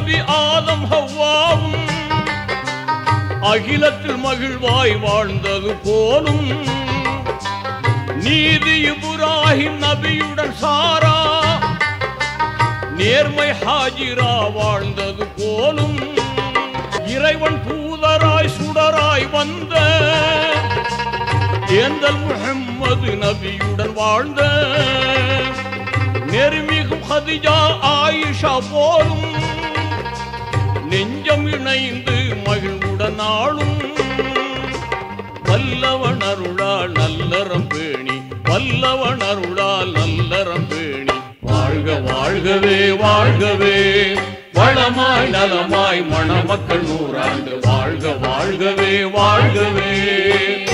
நபி ஆதம் ஹவ்வாவும் அகிலத்தில் மகிழ்வாய் வாழ்ந்தது போலும் நீதி இப்ராஹிம் நபியுடன் சாரா நேர்மை ஹாஜிரா வாழ்ந்தது போலும் இறைவன் தூதராய் சுடராய் வந்த ஏந்தல் முஹம்மது நபியுடன் வாழ்ந்த நெருமிகும் ஹதிஜா ஆயிஷா போலும் நெஞ்சம் இணைந்து மகிழ்வுடன் ஆளும் வல்லவன் அருளால் நல்லறம் பேணி வல்லவன் அருளால் நல்லறம் பேணி வாழ்க வாழ்கவே வாழ்கவே வளமாய் நலமாய் மணமக்கள் நூறாண்டு வாழ்க வாழ்கவே வாழ்கவே